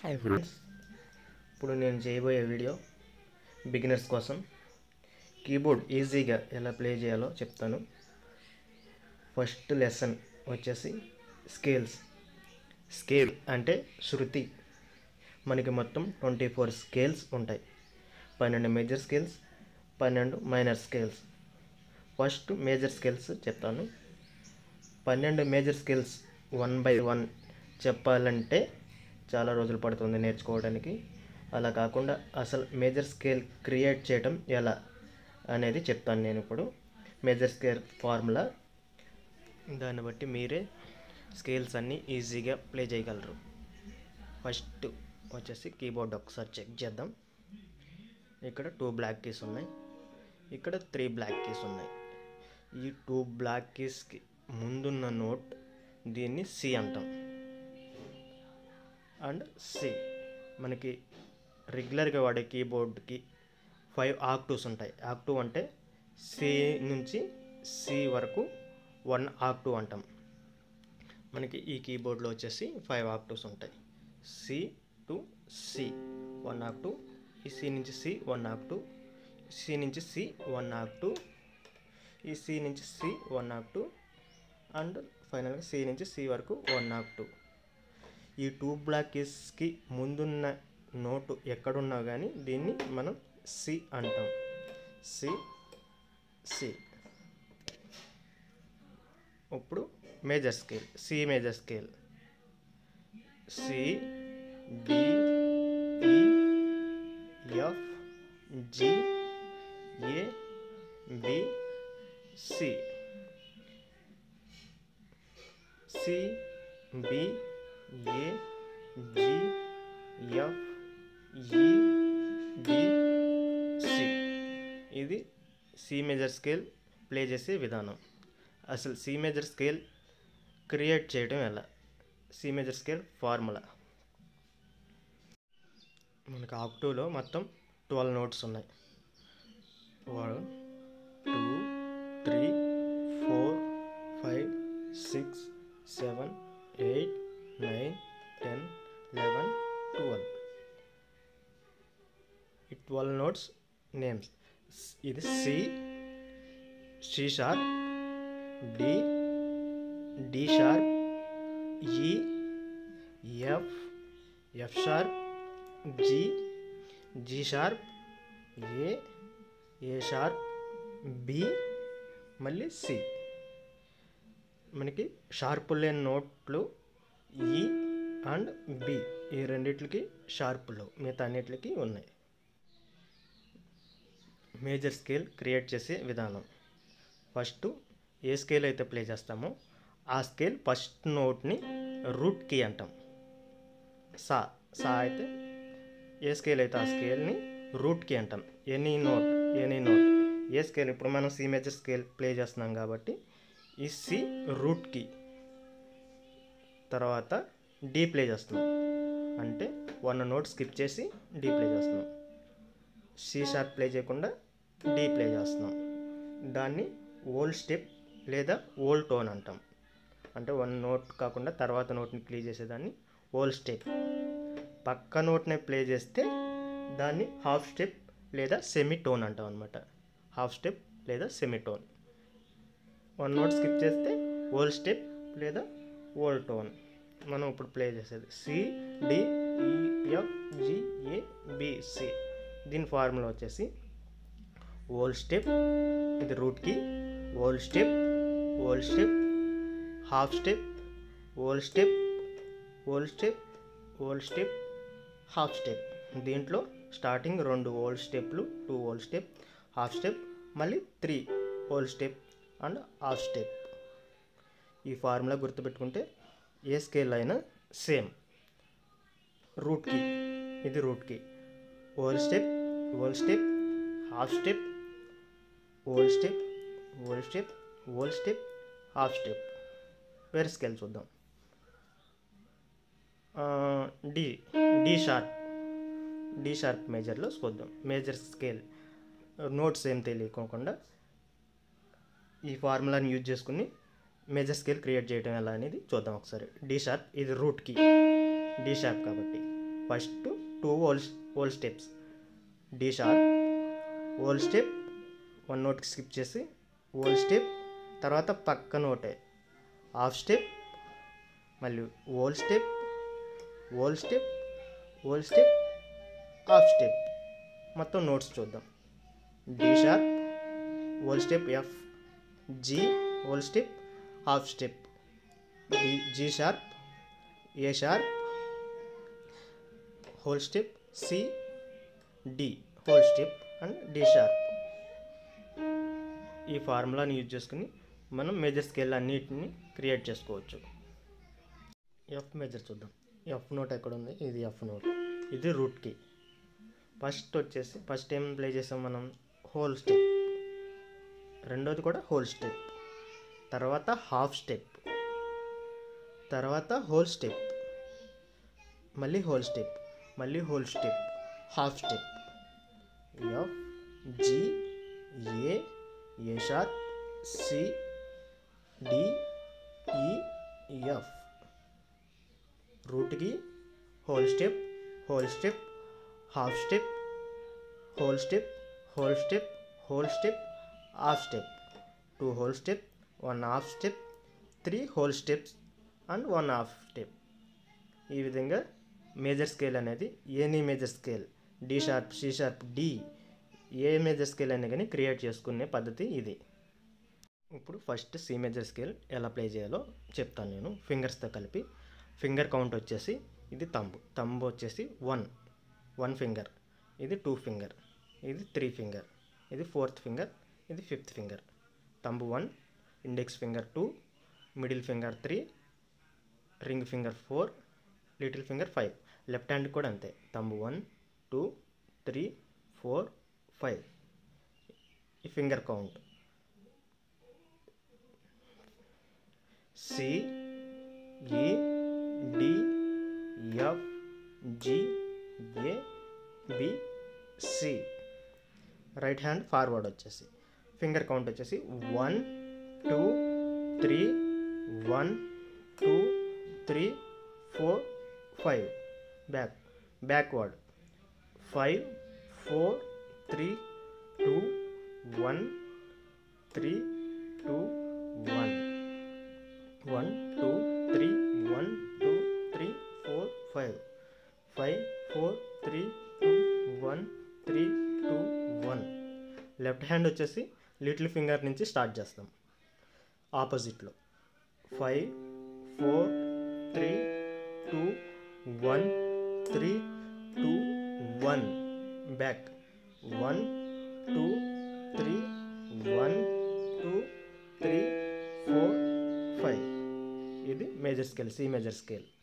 hi friends ఇప్పుడు నేను చేయబోయే వీడియో బిగినర్స్ కోసం కీబోర్డ్ ఈజీగా ఎలా ప్లే చేయాలో చెప్తాను ఫస్ట్ లెసన్ వచ్చేసి స్కేల్స్ స్కేల్ అంటే శృతి మనకి మొత్తం ట్వంటీ ఫోర్ స్కేల్స్ ఉంటాయి పన్నెండు మేజర్ స్కేల్స్ పన్నెండు minor scales first major scales చెప్తాను పన్నెండు major scales one by one చెప్పాలంటే చాలా రోజులు పడుతుంది నేర్చుకోవడానికి అలా కాకుండా అసలు మేజర్ స్కేల్ క్రియేట్ చేయటం ఎలా అనేది చెప్తాను నేను ఇప్పుడు మేజర్ స్కేల్ ఫార్ములా దాన్ని బట్టి మీరే స్కేల్స్ అన్నీ ఈజీగా ప్లే చేయగలరు ఫస్ట్ వచ్చేసి కీబోర్డ్ ఒకసారి చెక్ చేద్దాం ఇక్కడ టూ బ్లాక్ కీస్ ఉన్నాయి ఇక్కడ త్రీ బ్లాక్ కీస్ ఉన్నాయి ఈ టూ బ్లాక్ కీస్కి ముందున్న నోట్ దీన్ని సి అంటాం అండ్ సి మనకి రెగ్యులర్గా వాడే కీబోర్డ్కి ఫైవ్ ఆక్టివ్స్ ఉంటాయి ఆక్టివ్ అంటే సి నుంచి సి వరకు వన్ ఆక్టివ్ అంటాం మనకి ఈ కీబోర్డ్లో వచ్చేసి ఫైవ్ ఆక్టివ్స్ ఉంటాయి C to C one octave ఈ సి నుంచి సి వన్ ఆక్టివ్ సి నుంచి సి వన్ ఆక్టివ్ ఈ సి నుంచి సి వన్ ఆక్టివ్ అండ్ ఫైనల్గా సి నుంచి సి వరకు వన్ ఆక్టివ్ ఈ టూ బ్లాక్ కీస్కి ముందున్న నోటు ఎక్కడున్నా కానీ దీన్ని మనం సి అంటాం సి సి ఇప్పుడు major scale C major scale C D E F G A B C C B A G F E D C ఇది సి మేజర్ స్కేల్ ప్లే చేసే విధానం అసలు సి మేజర్ స్కేల్ క్రియేట్ చేయడం ఎలా C major scale formula మనకు ఆక్టివ్లో మొత్తం twelve notes ఉన్నాయి one two three four five six seven eight nine ten eleven twelve ఈ ట్వెల్వ్ నోట్స్ నేమ్స్ ఇది C C sharp D D sharp E F F sharp G G sharp A A sharp B మళ్ళీ C మనకి sharp లేని నోట్లు ఈ and B ఈ రెండిట్లకి షార్పులు మిగతా అన్నిటికి ఉన్నాయి మేజర్ స్కేల్ క్రియేట్ చేసే విధానం ఫస్ట్ ఏ స్కేల్ అయితే ప్లే చేస్తామో ఆ స్కేల్ ఫస్ట్ నోట్ని రూట్ కీ అంటాం సా సా అయితే ఏ స్కేల్ అయితే ఆ స్కేల్ని రూట్ కీ అంటాం ఎనీ నోట్ ఎనీ నోట్ ఏ స్కేల్ ఇప్పుడు మనం సి మేజర్ స్కేల్ ప్లే చేస్తున్నాం కాబట్టి ఈ సి రూట్ కీ తర్వాత డీ ప్లే చేస్తున్నాం అంటే వన్ నోట్ స్కిప్ చేసి డీ ప్లే చేస్తున్నాం సి షార్ప్ ప్లే చేయకుండా డీ ప్లే చేస్తున్నాం దాన్ని ఓల్డ్ స్టెప్ లేదా ఓల్డ్ టోన్ అంటాం అంటే వన్ నోట్ కాకుండా తర్వాత నోట్ని ప్లే చేసేదాన్ని ఓల్డ్ స్టెప్ పక్క నోట్ని ప్లే చేస్తే దాన్ని హాఫ్ స్టెప్ లేదా సెమీ టోన్ అంటాం అనమాట హాఫ్ స్టెప్ లేదా semitone one note skip చేస్తే ఓల్డ్ స్టెప్ లేదా ఓల్డ్ టోన్ మనం ఇప్పుడు ప్లే చేసేది C D E F G A B C దీని ఫార్ములా వచ్చేసి ఓల్డ్ స్టెప్ ఇది రూట్కి whole step whole step half step whole step whole step whole step half step దీంట్లో స్టార్టింగ్ రెండు ఓల్డ్ స్టెప్లు two whole step half step మళ్ళీ three whole step and half step ఈ formula గుర్తుపెట్టుకుంటే ఏ స్కేల్ అయినా సేమ్ రూట్కి ఇది రూట్కి whole step whole step half step whole step whole step whole step half step వేరే స్కేల్ చూద్దాం D D sharp D sharp మేజర్లో చూద్దాం మేజర్ స్కేల్ నోట్స్ ఏం తెలియకోకుండా ఈ ఫార్ములాని యూజ్ చేసుకుని మేజర్ స్కేల్ క్రియేట్ చేయడం ఎలా అనేది చూద్దాం ఒకసారి డి షార్ప్ ఇది రూట్కి డి షార్ప్ కాబట్టి first two whole whole steps D sharp whole step one నోట్కి స్కిప్ చేసి ఓల్ స్టెప్ తర్వాత పక్క నోటే హాఫ్ స్టెప్ మళ్ళీ whole step whole step whole step half step మొత్తం నోట్స్ చూద్దాం D sharp whole step F G whole step half step D G sharp A sharp whole step C D whole step and D sharp ఈ ఫార్ములాని use చేసుకుని మనం major scale అన్నిటిని create చేసుకోవచ్చు F major చూద్దాం F note ఎక్కడ ఉంది ఇది ఎఫ్ నోట్ ఇది రూట్ కి ఫస్ట్ వచ్చేసి ఫస్ట్ ఏం ప్లే చేసాం మనం హోల్ స్టెప్ రెండోది కూడా హోల్ స్టెప్ తర్వాత హాఫ్ స్టెప్ తర్వాత హోల్ స్టెప్ మళ్ళీ హోల్ స్టెప్ మళ్ళీ whole step half step F G A A sharp C D E F రూట్కి whole step whole step half step whole step whole step whole step half step two whole step one half step three whole steps and one half step ఈ విధంగా major scale అనేది any major scale D sharp C sharp D A major scale అయినా కానీ create చేసుకునే పద్ధతి ఇది ఇప్పుడు first C major scale ఎలా ప్లే చేయాలో చెప్తాను నేను ఫింగర్స్తో కలిపి ఫింగర్ కౌంట్ వచ్చేసి ఇది తంబు తంబు వచ్చేసి వన్ వన్ ఫింగర్ ఇది టూ ఫింగర్ ఇది త్రీ ఫింగర్ ఇది ఫోర్త్ ఫింగర్ ఇది fifth finger thumb one index finger two middle finger three ring finger four little finger five left hand కూడా అంతే thumb one two three four five ఈ finger count C E D F G A B C right hand forward వచ్చేసి finger count వచ్చేసి one two three one two three four five back backward five four three two one three two one one two three one two three four five five four three two one three two one left hand వచ్చేసి little finger నుంచి start చేస్తాం ఆపోజిట్లో five four three two one three two one back one two three one two three four five ఇది major scale C major scale